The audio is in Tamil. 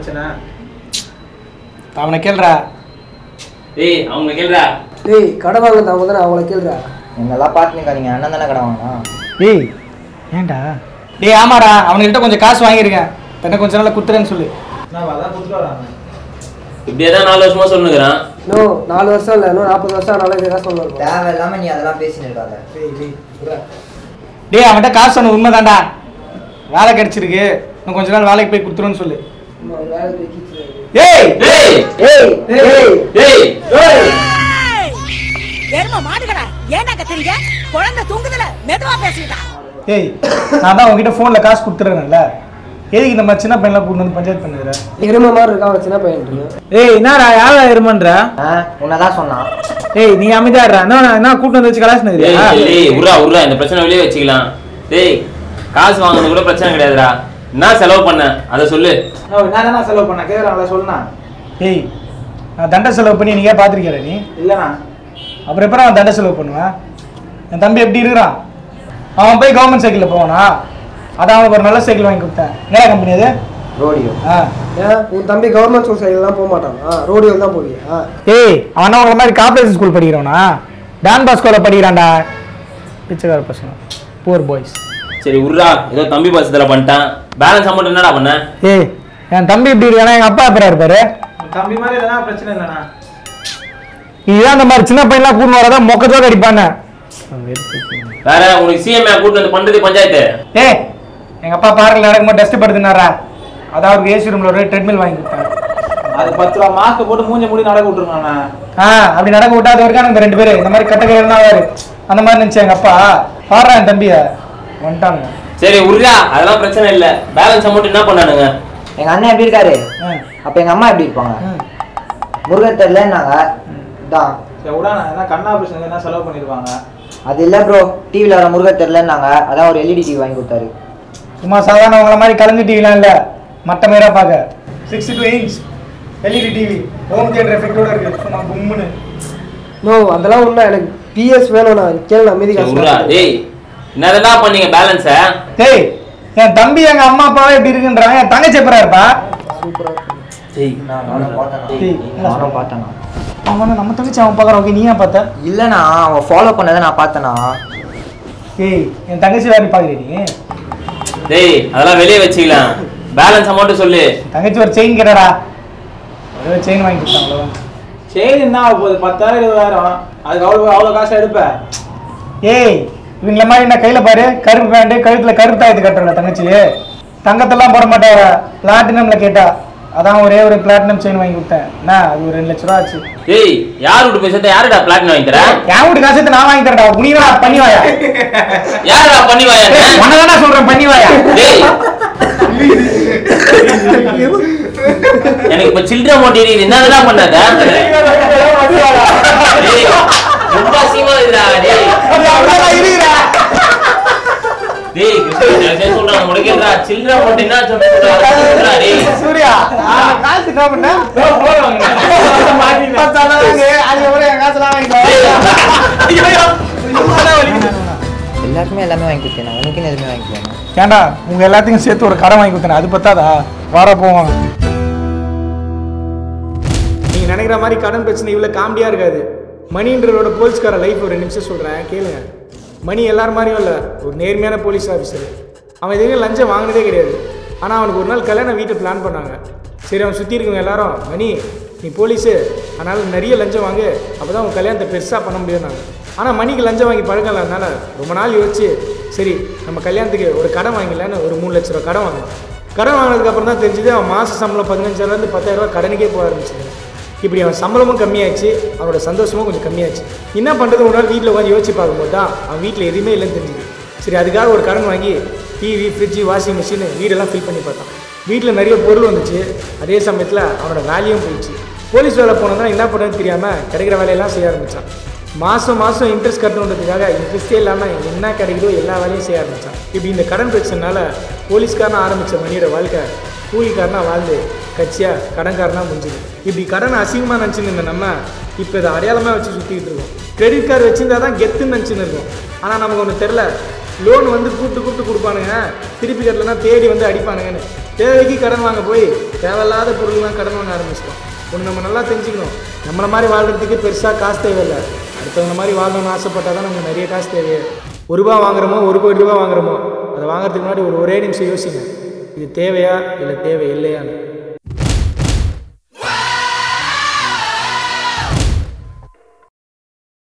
பிரச்சனை அவனை கேள்றா டேய் அவங்க கேளுடா டேய் கடை வாங்கினது அவங்க தானே அவங்கள கேளுடா என்னெல்லாம் பார்த்துருக்கா நீங்கள் அண்ணன் தானே கடை வாங்கினா ஏய் ஏன்டா டேய் ஆமாடா அவனுக்கிட்ட கொஞ்சம் காசு வாங்கியிருக்கேன் என்ன கொஞ்ச நாள்ல குத்துறேன்னு சொல்லு நான் அதான் கொடுத்துட்டு வராங்க இப்படியே தான் நாலு வருஷமா சொல்லுங்கிறான் இன்னும் நாலு வருஷம் இல்லை இன்னும் நாற்பது வருஷம் ஆனாலும் இதெல்லாம் சொல்லணும் தேவையில்லாமல் நீ அதெல்லாம் பேசின்னு இருக்காத டேய் டேய் விட்றா. டேய் அவன்கிட்ட காசு சொன்ன உண்மைதான்டா வேலை கிடைச்சிருக்கு இன்னும் கொஞ்ச நாள் வேலைக்கு போய் கொடுத்துருன்னு சொல்லு வேலைக்கு போய் கீச்சுறாரு. ஏய் டேய் ஏய் ஏய் டேய் எரும மாடுகடா ஏன்டா கத்துறீங்க குழந்தை தூங்குதுல மெதுவா பேசிட்டா ஏய் நான் தான் உங்ககிட்ட ஃபோனில் காசு கொடுத்துறேன்ல எதுக்கு இந்த மாதிரி சின்ன பையன்லாம் கூட்டு வந்து பஞ்சாயத்து பண்ணுற எருமை மாதிரி இருக்கா அவன் சின்ன பையன் இருக்கு. ஏய் என்னடா யாரா இருமன்ற ஆ உன்னை தான் சொன்னான் ஏய் நீ அமைதியாடுறா என்ன என்ன கூட்டு வந்து வச்சு டேய் கலாச்சினதுயா டேய் உர்ரா உர்ரா இந்த பிரச்சனை வெளியே வச்சுக்கலாம் டேய் காசு வாங்குறது கூட பிரச்சனை கிடையாதுடா என்ன செலவு பண்ண அதை சொல்லு நான் தானே செலவு பண்ண கேட்குறாங்களா சொல்லுண்ணா ஏய் நான் தண்டை செலவு பண்ணி நீங்க பார்த்துருக்கிற நீ இல்லைண்ணா அப்புறம் எப்பறம் அவன் தண்டை செலவு பண்ணுவேன் என் தம்பி எப்படி இருக்கிறான் அவன் போய் கவர்மெண்ட் சைக்கிளில் போவானா அதான் அவனுக்கு ஒரு நல்ல சைக்கிள் வாங்கி கொடுத்தேன் என்ன கம்பெனி அது ரோடியோ ஆ ஏன் உன் தம்பி கவர்மெண்ட் ஸ்கூல் சைடுலாம் போக மாட்டானா ரோடியோ தான் போவியா ஏய் அவன் உங்களை மாதிரி கார்பரேஷன் ஸ்கூல் படிக்கிறவனா டான் பாஸ்கோவில் படிக்கிறான்டா பிச்சைக்கார பசங்க போர் பாய்ஸ் சரி உர்ரா ஏதோ தம்பி பசத்துல பண்ணிட்டான் பேலன்ஸ் அமௌண்ட் என்னடா பண்ண ஏய் என் தம்பி இப்படி இருக்கானா எங்கள் அப்பா எப்பரா இருப்பாரு உன் தம்பி மாதிரி எதனா பிரச்சனை இல்லைண்ணா இதுதான் இந்த மாதிரி சின்ன பையன்லாம் கூட்டு வரதான் மொக்கத்தோட அடிப்பானே வேற உனக்கு சிஎம்ஏ கூட்டு வந்து பண்றது பஞ்சாயத்து ஏய் எங்கள் அப்பா பார்க்கில் நடக்கும்போது டஸ்ட் படுத்துனாரா அதான் அவருக்கு ஏசி ரூமில் ஒரு ட்ரெட்மில் வாங்கி கொடுத்தாங்க அது பத்து ரூபா மாஸ்க் போட்டு மூஞ்ச மூடி நடக்க விட்டுருக்காண்ணா ஆ அப்படி நடக்க விட்டா அது வரைக்கும் இந்த ரெண்டு பேரும் இந்த மாதிரி கட்ட கையில் ஆவாரு அந்த மாதிரி நினச்சி எங்கள் அப்பா பாடுறா என் தம்பியை வந்துட்டாங்க சரி உர்ரா அதெல்லாம் பிரச்சனை இல்ல பேலன்ஸ் அமௌண்ட் என்ன பண்ணானுங்க எங்கள் அண்ணன் எப்படி இருக்காரு ஆ அப்போ எங்கள் அம்மா எப்படி இருப்பாங்க ம். முருகன் தெரியலன்னாங்க தான் சரி விடாண்ணா என்ன கண் ஆப்ரேஷன் என்ன செலவு பண்ணிருப்பாங்க அது இல்லை ப்ரோ டிவியில் வர முருகன் தெரியலன்னாங்க அதான் ஒரு எல்இடி டிவி வாங்கி கொடுத்தாரு சும்மா சாதாரணவங்கள மாதிரி கலந்து டிவிலாம் இல்லை மற்ற மாரியா பார்க்க sixty two inch LED TV home theatre எஃபெக்டோட இருக்கு சும்மா கும்முன்னு நோ அதெல்லாம் ஒன்றா எனக்கு பிஎஸ் வேணும்ண்ணா கேளு நான் மீதி சரி, காசு உர்ரா தரேன். டேய் என்னதெல்லாம் பண்ணீங்க பேலன்ஸ டேய் என் தம்பி எங்க அம்மா அப்பாவே எப்படி இருக்குன்றாங்க என் தங்கச்சி எப்பரா இருப்பா சூப்பரா இருக்கு. டேய் நானும் பார்த்தேன் டேய், நானும் பார்த்தேண்ணா அவன் நம்ம தங்கச்சி அவன் பார்க்குறான் ஓகே நீ ஏன் பார்த்த இல்லைண்ணா அவன் ஃபாலோ பண்ணதை நான் பார்த்தேண்ணா ஏய் என் தங்கச்சி வேறு பார்க்குறீ நீ டேய் அதெல்லாம் வெளியே வச்சுக்கலாம் பேலன்ஸ் அமௌண்ட் சொல்லு தங்கச்சி ஒரு செயின் கேட்டடா ஒரே செயின் வாங்கி கொடுத்தான் அவ்வளோதான் சரி என்ன ஆக போகுது பத்தாயிரம் இருபதாயிரம் அதுக்கு அவ்வளோ அவ்வளோ காசு எடுப்பேன் ஏய் இவங்கள மாதிரி என்ன கையில் பாரு கருப்பு பேண்ட்டு கழுத்தில் கருப்பு தாயத்து கட்டுறல தங்கச்சி தங்கத்தெல்லாம் போட மாட்டாரா பிளாட்டினம்ல கேட்டா அதான் ஒரே ஒரு பிளாட்டினம் செயின் வாங்கி கொடுத்தேன் என்ன அது ஒரு ரெண்டு லட்ச ரூபா ஆச்சு டேய் யார் வீட்டு பேசுறத யாருடா பிளாட்டினம் வாங்கி தர என் வீட்டு காசு எடுத்து நான் வாங்கி தரேன்டா புனிதா பண்ணி வாயா யாருடா பண்ணி வாயா உனதானா சொல்றேன் பண்ணி வாயா டேய் எனக்கு இப்ப சில்ட்ரன் அமௌண்ட் எரியுது என்னடா பண்ணாத டேய் ரொம்ப அசிங்கமா இருக்குடா டேய் டேய் கிருஷ்ணன் நான் சொல்றேன் உனக்கேடா சில்ட்ரன் அமௌண்ட் என்ன சொல்றா டேய் சூர்யா காசு என்ன பண்ண அது எவ்வளவு என் காசுலாம் எல்லாருக்குமே எல்லாமே வாங்கி கொடுத்தேன் உனக்குன்னு எதுவுமே வாங்கி கொடுத்தேன் ஏன்டா உங்க எல்லாத்தையும் சேர்த்து ஒரு கடன் வாங்கி கொடுத்தேன் அது பத்தாதா வார போவாங்க நீங்க நினைக்கிற மாதிரி கடன் பிரச்சனை இவ்வளவு காமெடியா இருக்காது மணின்றவரோட போலீஸ்கார லைஃப் ஒரு நிமிஷம் சொல்றேன் கேளுங்க மணி எல்லார் மாதிரியும் இல்லை ஒரு நேர்மையான போலீஸ் ஆஃபீஸர் அவன் எதுவுமே லஞ்சம் வாங்கினதே கிடையாது ஆனால் அவனுக்கு ஒரு நாள் கல்யாணம் வீட்டை பிளான் பண்ணாங்க சரி அவன் சுற்றி இருக்கவங்க எல்லாரும் மணி நீ போலீஸு அதனால் நிறைய லஞ்சம் வாங்கு அப்போ தான் உன் கல்யாணத்தை பெருசாக பண்ண முடியும்னாங்க ஆனால் மணிக்கு லஞ்சம் வாங்கி பழக்கம் இல்லாதனால ரொம்ப நாள் யோசிச்சு சரி நம்ம கல்யாணத்துக்கு ஒரு கடன் வாங்கிடலான்னு ஒரு மூணு லட்ச ரூபா கடன் வாங்கினான் கடன் வாங்கினதுக்கப்புறம் தான் தெரிஞ்சது அவன் மாத சம்பளம் பதினஞ்சாயிரம்லேருந்து பத்தாயிரரூபா கடனுக்கே போக ஆரம்பிச்சது இப்படி அவன் சம்பளமும் கம்மியாச்சு அவனோட சந்தோஷமும் கொஞ்சம் கம்மியாச்சு என்ன பண்ணுறது ஒரு நாள் வீட்டில் உட்காந்து யோசிச்சு பார்க்கும்போது தான் அவன் வீட்டில் எதுவுமே இல்லைன்னு தெரிஞ்சுது சரி அதுக்காக ஒரு கடன் வாங்கி டிவி ஃப்ரிட்ஜு வாஷிங் மிஷின் வீடெல்லாம் ஃபில் பண்ணி பார்த்தான் வீட்டில் நிறைய பொருள் வந்துச்சு அதே சமயத்தில் அவனோட வேலையும் போயிடுச்சு போலீஸ் வேலை போனதான் என்ன பண்ணுறதுன்னு தெரியாமல் கிடைக்கிற வேலையெல்லாம் செய்ய ஆரம்பித்தான் மாதம் மாதம் இன்ட்ரெஸ்ட் கட்டணுன்றதுக்காக இன்ட்ரெஸ்டே இல்லாமல் என்ன கிடைக்குதோ எல்லா வேலையும் செய்ய ஆரம்பித்தான் இப்படி இந்த கடன் பிரச்சனைனால போலீஸ்காரனா ஆரம்பித்த மணியோட வாழ்க்கை கூலிக்காரனா வாழ்ந்து கட்சியாக கடன்காரனா முடிஞ்சுது இப்படி கடன் அசிங்கமாக நினச்சின்னு இருந்த நம்ம இப்போ இதை அடையாளமாக வச்சு சுற்றிக்கிட்டு இருக்கோம் கிரெடிட் கார்டு வச்சிருந்தா தான் கெத்துன்னு நினச்சின்னு இருக்கோம் ஆனால் நமக்கு ஒன்று தெரில லோன் வந்து கூப்பிட்டு கூப்பிட்டு கொடுப்பானுங்க திருப்பி கட்டலன்னா தேடி வந்து அடிப்பானுங்கன்னு தேவைக்கு கடன் வாங்க போய் தேவையில்லாத பொருள்லாம் கடன் வாங்க ஆரம்பிச்சிட்டோம் ஒன்று நம்ம நல்லா தெரிஞ்சுக்கணும் நம்மளை மாதிரி வாழ்கிறதுக்கு பெருசாக காசு தேவையில்லை அடுத்தவங்க மாதிரி வாழணும்னு ஆசைப்பட்டால் தான் நமக்கு நிறைய காசு தேவை ஒரு ரூபா வாங்குறோமோ ஒரு கோடி ரூபா வாங்குறோமோ அதை வாங்குறதுக்கு முன்னாடி ஒரு ஒரே நிமிஷம் யோசிங்க இது தேவையா இல்லை தேவை இல்லையான்னு